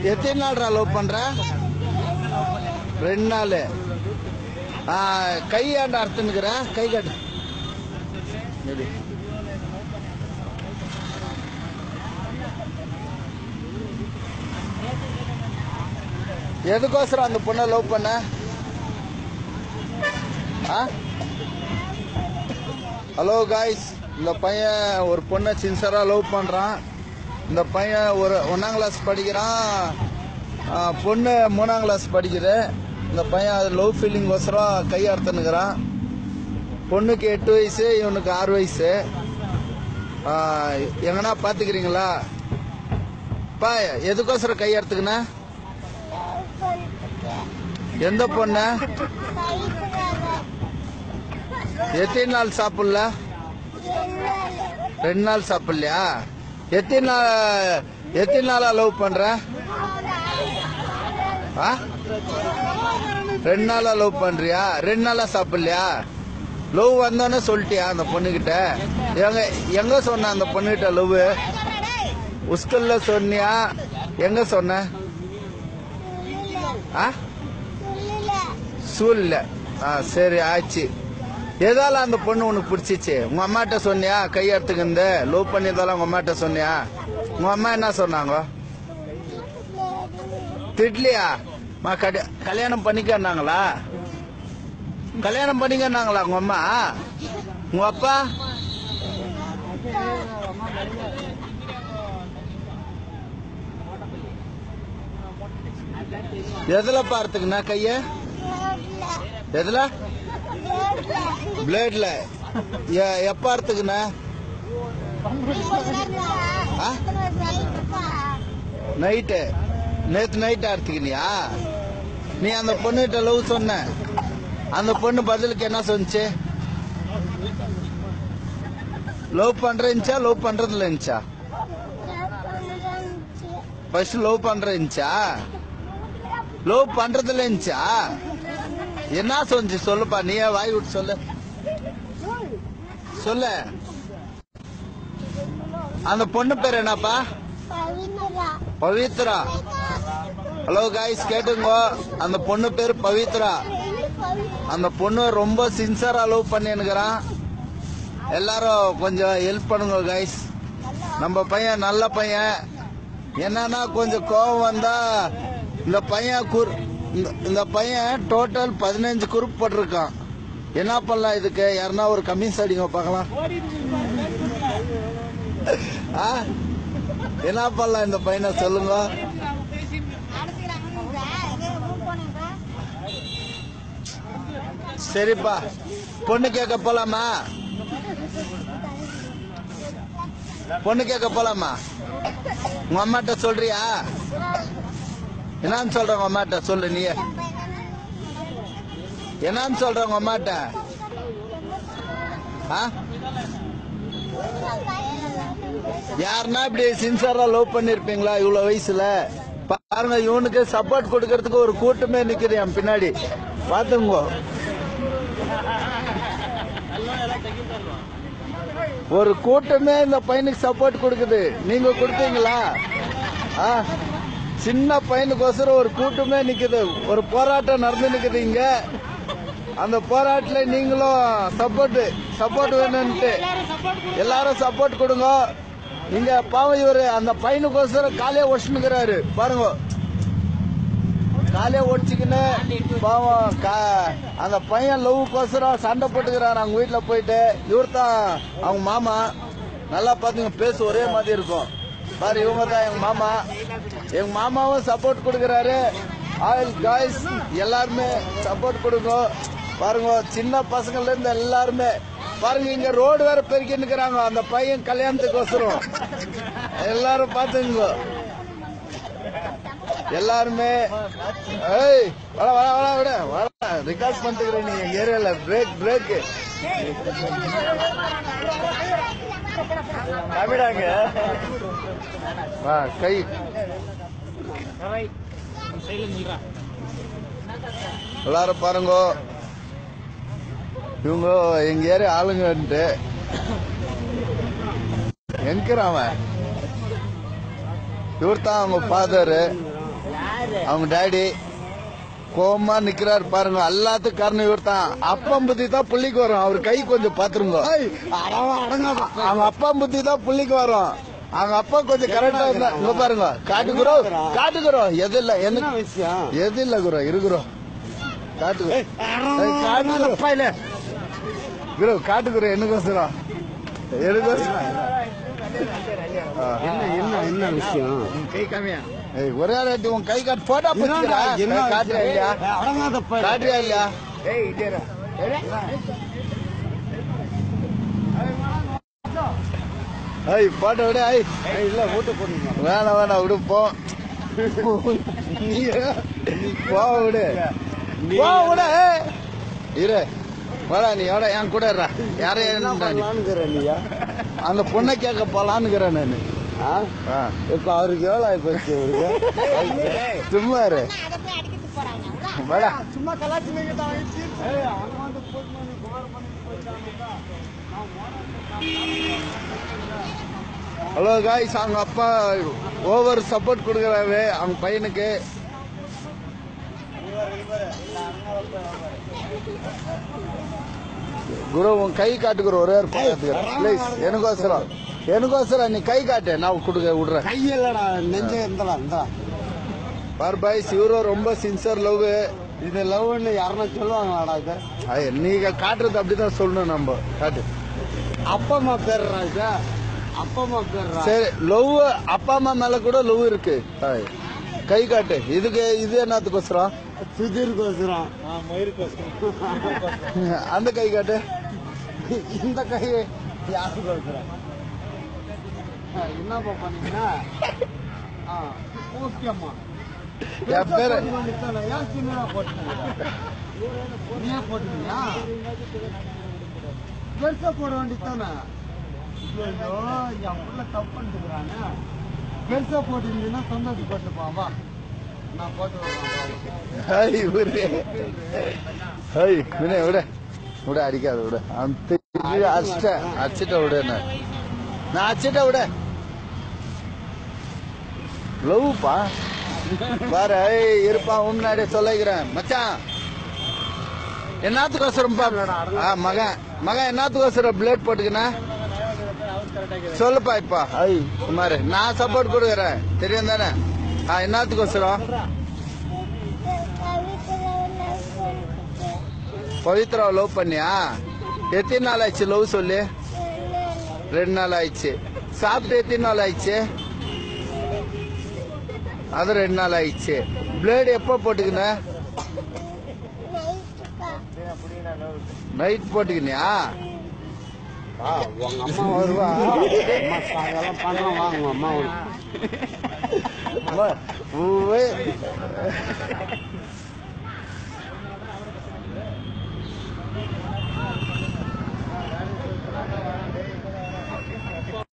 எத்தனை நாள்ரா லவ் பண்ற ரெண்டு நாள் ஆ, கை ஆண்ட அர்த்தனுக்குற கை காட்டு எப்படி? எதுக்கோசரம் அந்த பொண்ணை லவ் பண்ண ஆ ஹலோ காய்ஸ் இந்த பையன் ஒரு பொண்ணை சின்சரா லவ் பண்றான் இந்த பையன் ஒரு ஒன்னாம் கிளாஸ் படிக்கிறான் ஆ, பொண்ணு மூணாம் கிளாஸ் படிக்குது இந்த பையன் அது லவ் ஃபீலிங் ஒசரம் கையார்த்தனுங்கிறான் பொண்ணுக்கு எட்டு வயசு இவனுக்கு ஆறு வயசு ஆ, எங்கனா பாத்துக்கிறீங்களா பா எதுக்கோசரம் கையெடுத்துக்கின எந்த பொண்ணு எத்தனை நாள் சாப்பிடல ரெண்டு நாள் சாப்பிடலையா எத்தனை நாள் எத்தனை நாளா லவ் பண்ற ஆ ரெண்டு நாளா லவ் பண்றியா ரெண்டு நாளா சாப்பிடலையா லவ் வந்தோன்னு சொல்லிட்டியா அந்த பொண்ணுகிட்ட எங்க எங்க சொன்ன அந்த பொண்ணுகிட்ட லவ் உஸ்கல்ல சொன்னியா எங்க சொன்ன ஆ சூழ்ல ஆ சரி ஆச்சு எதால அந்த பொண்ணு உனக்கு பிடிச்சிச்சு உங்க அம்மாட்ட சொன்னியா கையெடுத்துக்கு இந்த லவ் பண்ணியதால உங்க அம்மாட்ட சொன்னியா உங்க அம்மா என்ன சொன்னாங்க திட்லியா மா கட- கல்யாணம் பண்ணிக்கன்னாங்களா கல்யாணம் பண்ணிக்கன்னாங்களா உங்க அம்மா உங்க அப்பா எதுல பார்த்துக்குண்ணா கைய எதுல பிளேட்ல எப்ப அறுத்துக்குண்ணா ஆ? நைட்டு நேத்து நைட் அறுத்துக்கினியா நீ அந்த பொண்ணுகிட்ட லவ் சொன்ன அந்த பொண்ணு பதிலுக்கு என்ன சொன்னுச்சு லவ் பண்றேன்ச்சா லவ் பண்றதுல இருந்துச்சா ஃபர்ஸ்ட் லவ் பண்றேன்ச்சா லவ் பண்றதுல இருந்துச்சா என்ன சொன்னிச்சு சொல்லுப்பா நீயே வாய் விட்டு சொல்லு சொல்லு அந்த பொண்ணு பேர் என்னப்பா பவித்ரா ஹலோ காய்ஸ் கேட்டுங்க அந்த பொண்ணு பேர் பவித்ரா அந்த பொண்ணு ரொம்ப சின்சரா லவ் பண்ணினுக்கிறான் எல்லாரும் கொஞ்சம் ஹெல்ப் பண்ணுங்க கைஸ் நம்ம பையன் நல்ல பையன் என்னன்னா கொஞ்சம் கோவம் வந்தா இந்த பையன் குர் இந்த- இந்த பையன் டோட்டல் பதினஞ்சு குரூப் போட்டிருக்கான் என்ன பண்ணலாம் இதுக்கு யாருன்னா ஒரு கம்மிஸ் அடிங்க பார்க்கலாம் ஆ? என்ன பண்ணலாம் இந்த பையனை சொல்லுங்க சரிப்பா பொண்ணு கேட்க போலாமா பொண்ணு கேட்க போலாமா உங்க அம்மாட்ட சொல்றியா என்னன்னு சொல்ற உங்க அம்மாட்ட சொல்லு நீ என்னன்னு சொல்ற உங்க அம்மாட்ட ஆ? யாருன்னா இப்படி சின்சரா லவ் பண்ணிருப்பீங்களா இவ்வளவு வயசுல பாருங்க இவனுக்கு சப்போர்ட் கொடுக்கறதுக்கு ஒரு கூட்டமே நிக்குது என் பின்னாடி பாத்துங்க ஒரு கூட்டமே இந்த பையனுக்கு சப்போர்ட் கொடுக்குது நீங்க கொடுத்தீங்களா ஆ? சின்ன பையனுக்கோசரம் ஒரு கூட்டமே நிக்குது ஒரு போராட்டம் நடந்து நிக்குது இங்க அந்த போராட்டத்துல நீங்களும் சப்போர்ட் சப்போர்ட் வேணும்ட்டு எல்லாரும் சப்போர்ட் கொடுங்க இங்க பாவம் இவரு அந்த பையனுக்கோசரம் காலையே ஒடிச்சுனுக்கிறாரு பாருங்க காலையே ஒடிச்சுக்கின்னு பாவம் கா- அந்த பையன் லவ்வுக்கோசரம் சண்டை போட்டுக்கிறாரு அவங்க வீட்டுல போயிட்டு இவர் தான் அவங்க மாமா நல்லா பாத்துங்க பேசு ஒரே மாதிரி இருக்கும் பாரு இவங்க தான் எங்க மாமா எங்க மாமாவும் சப்போர்ட் கொடுக்கறாரு ஆயில் காய்ஸ் எல்லாருமே சப்போர்ட் கொடுங்க பாருங்க சின்ன பசங்கள்ல இருந்து எல்லாருமே பாருங்க இங்க ரோடு வேற பெருக்கி நிக்கிறாங்க அந்த பையன் கல்யாணத்துக்கோசரம் எல்லாரும் பாத்துங்க எல்லாருமே ஏய் வர வர வர விட வர ரிகார்ட் பண்ணிட்டுக்கிறேன் நீ எங்க ஏரியால பிரேக் பிரேக் தமிழாங்க வா கை எல்லாரும் பாருங்க இவங்க எங்க ஏரியா ஆளுங்கன்ட்டு எங்கிறான் அவன் இவர் தான் அவங்க ஃபாதரு அவங்க டாடி கோமா நிக்கிறாரு பாருங்க எல்லாத்துக்கும் காரணம் இவர் தான் அப்பம் புத்தி தான் புள்ளிக்கு வரும் அவர் கை கொஞ்சம் பாத்துருங்க அவங்க அப்பா புத்தி தான் புள்ளிக்கு வரும் அவங்க அப்பா கொஞ்சம் கரெக்டா இருந்தா இங்க பாருங்க காட்டுக்குறோம் காட்டுக்குறோம் எது இல்ல என்ன விஷயம் எது இல்ல குரோ இருக்கிறோம் காட்டுக்குறோம் காட்டுக்குறோம் குரு காட்டுக்குறோம் எனக்கோசரம் எனக்கோசரம் ஆ. என்ன என்ன என்ன விஷயம் ஏய், ஒரே வாட்டி உன் கை காட்டு போட்டா போச்சுடா என்ன காட்டுறியா இல்லையா அடங்காத பையன். காட்டுறியா இல்லையா ஐய் போட்டோ விட ஐய் ஏய், இல்ல ஓட்டு போடுங்க வேணாம் வேணாம் விடு போ போ விடு போ விடு ஏய். இரு வாடா நீ எவ்வளோ என் கூட இருடா யாரையும் என்ன இருந்தா நீ. பண்ணலான்னு நீயா அந்த பொண்ணை கேட்க போலான்னுக்கிறேன் நான் ஆ? ஆ. இப்ப அவருக்கு எவ்வளவு ஆயிப்போச்சு அவருக்கு சும்மா இரு அதை போய் அடிக்கிறதுக்கு போறாங்க வாடா சும்மா கலாச்சி ஹலோ காய்ஸ் அவங்க அப்பா ஓவர் சப்போர்ட் கொடுக்குறாரு அவங்க பையனுக்கு குரு உன் கை காட்டுக்குற ஒரே ஒரு ப்ளீஸ் எனக்கோசரம் எனக்கோசரம் நீ கை காட்டு நான் கொடுக்க விடுறேன் கையில்லடா நெஞ்ச இருந்தா இருந்தா பார் பாய்ஸ் இவரும் ரொம்ப சின்சியர் லவ் இது லவ்னு யாருன்னா சொல்லுவாங்களாடா இது நீங்க காட்டுறது அப்படிதான் சொல்லணும் நம்ம காட்டு அப்பா அம்மா பேர்றா இது அப்பா அம்மா பேர்றா சரி லவ் அப்பா அம்மா மேல கூட லவ் இருக்கு ஹாய். கை காட்டு இதுக்கு இது என்னத்துக்கோசரம் சுதீர் கோசுரம் அந்த கை காட்டு இந்த கை யாரு கோசுரம் என்னப்பா பண்ணீங்கன்னா ஆ, ஓகேம்மா என் பேரு ஏன் சின்னதா போட்டீங்க ஏன் போட்டீங்களா பெருசா போட வேண்டியதானே ஐயோ என் புள்ள தப்பு பண்ணிட்டுக்கிறானே பெருசா போட்டிருந்தீங்கன்னா சந்தோஷப்பட்டுப்பா வா நான் போட்டு விடுறேன் ஹாய் இவரு ஹாய் வினே விட விட அடிக்காத விட அந்த இது அடிச்சிட்டேன் அடிச்சிட்ட விட நான் நான் அடிச்சிட்ட விட லவ்ப்பா பாரு ஏய், இருப்பா உன் முன்னாடியே சொல்லிக்கிறேன் மச்சான் என்னத்துக்கோசரம்ப்பா ஆ மகன் மகன் என்னத்துக்கோசரம் பிளேட் போட்டுக்கினா சொல்லுப்பா இப்பா ஐ குமார் நான் சப்போர்ட் கொடுக்குறேன் தெரியும் தானே ஆ என்னத்துக்கோசரம் பவித்ரா லவ் பண்ணியா எத்தனை நாள் ஆயிடுச்சு லவ் சொல்லி ரெண்டு நாள் ஆயிடுச்சு சாப்பிட்டு எத்தனை நாள் ஆயிடுச்சு அது ரெண்டு நாள் ஆயிடுச்சு பிளேடு எப்போ போட்டுக்கின நைட் போட்டுக்கினியா ஆ, உங்க அம்மா வருவா அம்மா சாயங்காலம் பணம் வாங்க அம்மா வரும். பூவே